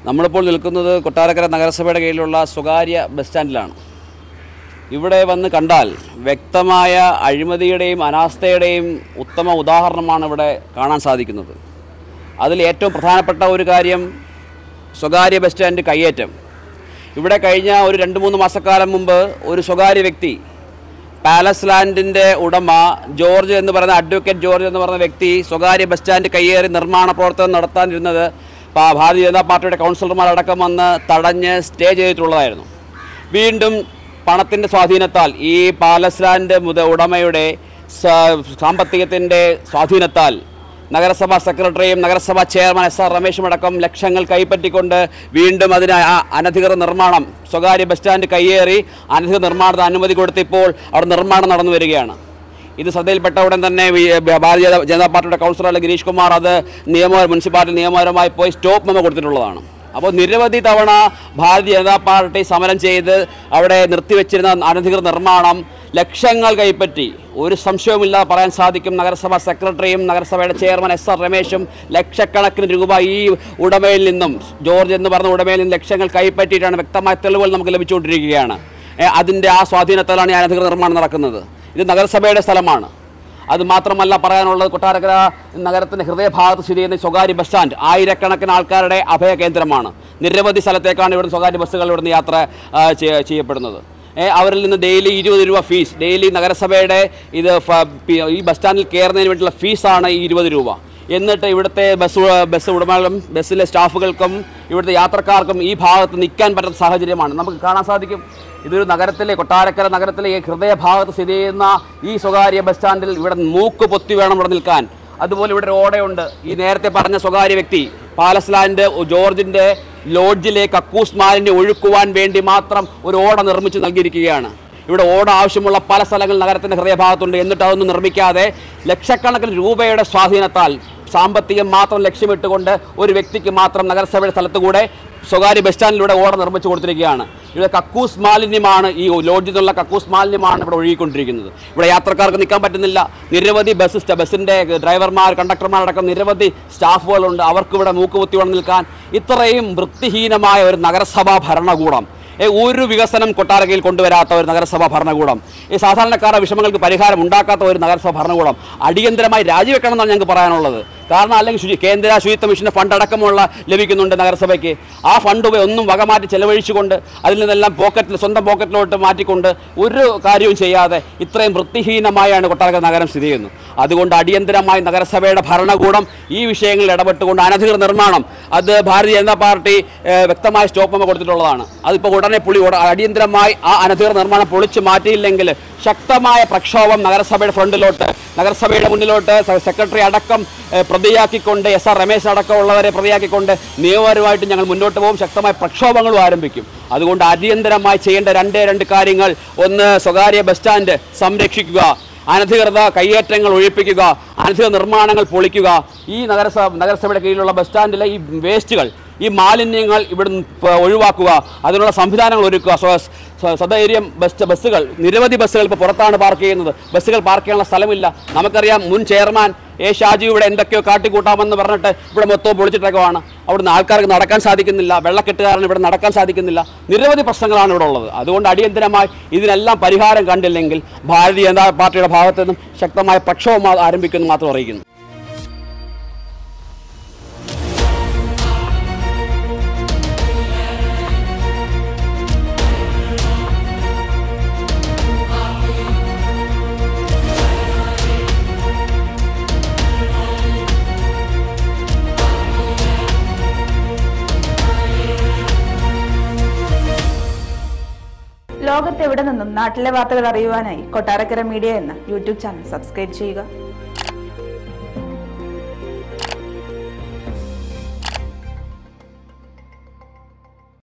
നമ്മളിപ്പോൾ നിൽക്കുന്നത് കൊട്ടാരക്കര നഗരസഭയുടെ കീഴിലുള്ള സ്വകാര്യ ബസ് സ്റ്റാൻഡിലാണ് ഇവിടെ വന്ന് കണ്ടാൽ വ്യക്തമായ അഴിമതിയുടെയും അനാസ്ഥയുടെയും ഉത്തമ ഉദാഹരണമാണ് ഇവിടെ കാണാൻ സാധിക്കുന്നത് അതിൽ ഏറ്റവും പ്രധാനപ്പെട്ട ഒരു കാര്യം സ്വകാര്യ ബസ് സ്റ്റാൻഡ് കയ്യേറ്റം ഇവിടെ കഴിഞ്ഞ ഒരു രണ്ട് മൂന്ന് മാസക്കാലം മുമ്പ് ഒരു സ്വകാര്യ വ്യക്തി പാലസ് ലാൻഡിൻ്റെ ഉടമ ജോർജ് എന്ന് പറയുന്ന അഡ്വക്കേറ്റ് ജോർജ് എന്ന് പറയുന്ന വ്യക്തി സ്വകാര്യ ബസ് സ്റ്റാൻഡ് കയ്യേറി നിർമ്മാണ പ്രവർത്തനം നടത്താനിരുന്നത് പാ- ഭാരതീയ ജനതാ പാർട്ടിയുടെ കൗൺസിലർമാരടക്കം വന്ന് തടഞ്ഞ് സ്റ്റേ ചെയ്തിട്ടുള്ളതായിരുന്നു വീണ്ടും പണത്തിൻ്റെ സ്വാധീനത്താൽ ഈ പാലസ് ലാൻഡ് മുത ഉടമയുടെ സ- സാമ്പത്തികത്തിൻ്റെ സ്വാധീനത്താൽ നഗരസഭാ സെക്രട്ടറിയും നഗരസഭാ ചെയർമാൻ എസ് ആർ രമേശും അടക്കം ലക്ഷങ്ങൾ കൈപ്പറ്റിക്കൊണ്ട് വീണ്ടും അതിന് ആ അനധികൃത നിർമ്മാണം സ്വകാര്യ ബസ് സ്റ്റാൻഡ് കയ്യേറി അനധികൃത നിർമ്മാണത്തിന് അനുമതി കൊടുത്തിപ്പോൾ അവിടെ നിർമ്മാണം നടന്നു വരികയാണ് ഇത് ശ്രദ്ധയിൽപ്പെട്ട ഉടൻ തന്നെ വി- ഭാരതീയ ജനതാ പാർട്ടിയുടെ കൗൺസിലർ ഗിരീഷ് കുമാർ അത് നിയമ മുനിസിപ്പാലിറ്റി നിയമപരമായി പോയി സ്റ്റോപ്പ് മെമ്മോ കൊടുത്തിട്ടുള്ളതാണ് അപ്പോൾ നിരവധി തവണ ഭാരതീയ ജനതാ പാർട്ടി സമരം ചെയ്ത് അവിടെ നിർത്തിവെച്ചിരുന്ന അനധികൃത നിർമ്മാണം ലക്ഷങ്ങൾ കൈപ്പറ്റി ഒരു സംശയവുമില്ലാതെ പറയാൻ സാധിക്കും നഗരസഭാ സെക്രട്ടറിയും നഗരസഭയുടെ ചെയർമാൻ എസ് ആർ രമേശും ലക്ഷക്കണക്കിന് രൂപ ഈ ഉടമയിൽ നിന്നും ജോർജ് എന്ന് പറഞ്ഞ ഉടമയിൽ നിന്നും ലക്ഷങ്ങൾ കൈപ്പറ്റിയിട്ടാണ് വ്യക്തമായ തെളിവുകൾ നമുക്ക് ലഭിച്ചുകൊണ്ടിരിക്കുകയാണ് ഏ, അതിൻ്റെ ആ സ്വാധീനത്താലാണ് ഈ അനധികൃത നിർമ്മാണം നടക്കുന്നത് ഇത് നഗരസഭയുടെ സ്ഥലമാണ് അത് മാത്രമല്ല പറയാനുള്ളത് കൊട്ടാരക്കര നഗരത്തിൻ്റെ ഹൃദയഭാഗത്ത് സ്ഥിതി ചെയ്യുന്ന ഈ സ്വകാര്യ ബസ് സ്റ്റാൻഡ് ആയിരക്കണക്കിന് ആൾക്കാരുടെ അഭയ കേന്ദ്രമാണ് നിരവധി സ്ഥലത്തേക്കാണ് ഇവിടുന്ന് സ്വകാര്യ ബസ്സുകൾ ഇവിടുന്ന് യാത്ര ആ, ചെയ്യ- ചെയ്യപ്പെടുന്നത് ഏ, അവരിൽ നിന്ന് ഡെയിലി ഇരുപത് രൂപ ഫീസ് ഡെയിലി നഗരസഭയുടെ ഇത് ഫ- പി- ഈ ബസ് സ്റ്റാൻഡിൽ കയറുന്നതിന് വേണ്ടിയുള്ള ഫീസാണ് ഈ ഇരുപത് രൂപ എന്നിട്ട് ഇവിടുത്തെ ബസ് ഉ- ബസ് ഉടമകളും ബസ്സിലെ സ്റ്റാഫുകൾക്കും ഇവിടുത്തെ യാത്രക്കാർക്കും ഈ ഭാഗത്ത് നിൽക്കാൻ പറ്റുന്ന സാഹചര്യമാണ് നമുക്ക് കാണാൻ സാധിക്കും ഇതൊരു നഗരത്തിലെ കൊട്ടാരക്കര നഗരത്തിലെ ഈ ഹൃദയഭാഗത്ത് സ്ഥിതി ചെയ്യുന്ന ഈ സ്വകാര്യ ബസ് സ്റ്റാൻഡിൽ ഇവിടെ മൂക്ക് പൊത്തി വേണം ഇവിടെ നിൽക്കാൻ അതുപോലെ ഇവിടെ ഒരു ഓടയുണ്ട് ഈ നേരത്തെ പറഞ്ഞ സ്വകാര്യ വ്യക്തി പാലസ് ലാൻഡ് ജോർജിൻ്റെ ലോഡ്ജിലേക്ക് കക്കൂസ് മാലിന്യം ഒഴുക്കുവാൻ വേണ്ടി മാത്രം ഒരു ഓട നിർമ്മിച്ച് നൽകിയിരിക്കുകയാണ് ഇവിടെ ഓട ആവശ്യമുള്ള പല സ്ഥലങ്ങൾ നഗരത്തിൻ്റെ ഹൃദയഭാഗത്തുണ്ട് എന്നിട്ട് അതൊന്നും നിർമ്മിക്കാതെ ലക്ഷക്കണക്കിന് രൂപയുടെ സ്വാധീനത്താൽ സാമ്പത്തികം മാത്രം ലക്ഷ്യമിട്ടുകൊണ്ട് ഒരു വ്യക്തിക്ക് മാത്രം നഗരസഭയുടെ സ്ഥലത്തുകൂടെ സ്വകാര്യ ബസ് സ്റ്റാൻഡിലൂടെ ഓട നിർമ്മിച്ചു കൊടുത്തിരിക്കുകയാണ് ഇവിടെ കക്കൂസ് മാലിന്യമാണ് ഈ ലോഡ്ജിൽ നിന്നുള്ള കക്കൂസ് മാലിന്യമാണ് ഇവിടെ ഒഴുകിക്കൊണ്ടിരിക്കുന്നത് ഇവിടെ യാത്രക്കാർക്ക് നിൽക്കാൻ പറ്റുന്നില്ല നിരവധി ബസ് സ്റ്റ- ബസ്സിൻ്റെ ഡ്രൈവർമാർ കണ്ടക്ടർമാരടക്കം നിരവധി സ്റ്റാഫുകളുണ്ട് അവർക്ക് ഇവിടെ മൂക്കുകുത്തി വന്ന് നിൽക്കാൻ ഇത്രയും വൃത്തിഹീനമായ ഒരു നഗരസഭാ ഭരണകൂടം ഏ, ഒരു വികസനം കൊട്ടാരക്കയിൽ കൊണ്ടുവരാത്ത ഒരു നഗരസഭാ ഭരണകൂടം ഈ സാധാരണക്കാരുടെ വിഷമങ്ങൾക്ക് പരിഹാരം ഉണ്ടാക്കാത്ത ഒരു നഗരസഭാ ഭരണകൂടം അടിയന്തരമായി രാജിവെക്കണം എന്നാണ് ഞങ്ങൾക്ക് പറയാനുള്ളത് കാരണം അല്ലെങ്കിൽ ശുചി കേന്ദ്ര ശുചിത്വ മിഷന് ഫണ്ട് അടക്കമുള്ള ലഭിക്കുന്നുണ്ട് നഗരസഭയ്ക്ക് ആ ഫണ്ട് ഉപ- ഒന്നും വകമാറ്റി ചെലവഴിച്ചുകൊണ്ട് അതിൽ നിന്നെല്ലാം പോക്കറ്റിൽ സ്വന്തം പോക്കറ്റിലോട്ട് മാറ്റിക്കൊണ്ട് ഒരു കാര്യവും ചെയ്യാതെ ഇത്രയും വൃത്തിഹീനമായാണ് കൊട്ടാരക്കര നഗരം സ്ഥിതി ചെയ്യുന്നത് അതുകൊണ്ട് അടിയന്തരമായി നഗരസഭയുടെ ഭരണകൂടം ഈ വിഷയങ്ങളിൽ ഇടപെട്ടുകൊണ്ട് അനധികൃത നിർമ്മാണം അത് ഭാരതീയ ജനതാ പാർട്ടി ഏഹ്, വ്യക്തമായ സ്റ്റോപ്പ് മെമ്മോ കൊടുത്തിട്ടുള്ളതാണ് അതിപ്പോൾ ഉടനെ പുളി ഉട- അടിയന്തരമായി ആ അനധികൃത നിർമ്മാണം പൊളിച്ചു മാറ്റിയില്ലെങ്കിൽ ശക്തമായ പ്രക്ഷോഭം നഗരസഭയുടെ ഫ്രണ്ടിലോട്ട് നഗരസഭയുടെ മുന്നിലോട്ട് സെ- സെക്രട്ടറി അടക്കം ഏഹ്, പ്രതിയാക്കിക്കൊണ്ട് എസ് ആർ രമേശ് അടക്കമുള്ളവരെ പ്രതിയാക്കിക്കൊണ്ട് നിയമപരമായിട്ട് ഞങ്ങൾ മുന്നോട്ട് പോകും ശക്തമായ പ്രക്ഷോഭങ്ങളും ആരംഭിക്കും അതുകൊണ്ട് അടിയന്തരമായി ചെയ്യേണ്ട രണ്ടേ രണ്ട് കാര്യങ്ങൾ ഒന്ന് സ്വകാര്യ ബസ് സ്റ്റാൻഡ് സംരക്ഷിക്കുക അനധികൃത കയ്യേറ്റങ്ങൾ ഒഴിപ്പിക്കുക അനധികൃത നിർമ്മാണങ്ങൾ പൊളിക്കുക ഈ നഗരസഭ നഗരസഭയുടെ കീഴിലുള്ള ബസ് സ്റ്റാൻഡിലെ ഈ വേസ്റ്റുകൾ ഈ മാലിന്യങ്ങൾ ഇവിടുന്ന് പ- ഒഴിവാക്കുക അതിനുള്ള സംവിധാനങ്ങൾ ഒരുക്കുക സ്വ- സ്വ- സധൈര്യം ബസ് ബസ്സുകൾ നിരവധി ബസ്സുകൾ ഇപ്പോൾ പുറത്താണ് പാർക്ക് ചെയ്യുന്നത് ബസ്സുകൾ പാർക്ക് ചെയ്യാനുള്ള സ്ഥലമില്ല നമുക്കറിയാം മുൻ ചെയർമാൻ എ ഷാജി ഇവിടെ എന്തൊക്കെയോ കാട്ടിക്കൂട്ടാമെന്ന് പറഞ്ഞിട്ട് ഇവിടെ മൊത്തം പൊളിച്ചിട്ടേക്കുവാണ് അവിടുന്ന് ആൾക്കാർക്ക് നടക്കാൻ സാധിക്കുന്നില്ല വെള്ളക്കെട്ടുകാരന് ഇവിടെ നടക്കാൻ സാധിക്കുന്നില്ല നിരവധി പ്രശ്നങ്ങളാണ് ഇവിടെ ഉള്ളത് അതുകൊണ്ട് അടിയന്തരമായി ഇതിനെല്ലാം പരിഹാരം കണ്ടില്ലെങ്കിൽ ഭാരതീയ ജനതാ പാർട്ടിയുടെ ഭാഗത്തു നിന്നും ശക്തമായ പ്രക്ഷോഭം ആരംഭിക്കുമെന്ന് മാത്രം അറിയിക്കുന്നു ലോകത്തെവിടെ നിന്നും നാട്ടിലെ വാർത്തകൾ അറിയുവാനായി കൊട്ടാരക്കര മീഡിയ എന്ന യൂട്യൂബ് ചാനൽ സബ്സ്ക്രൈബ് ചെയ്യുക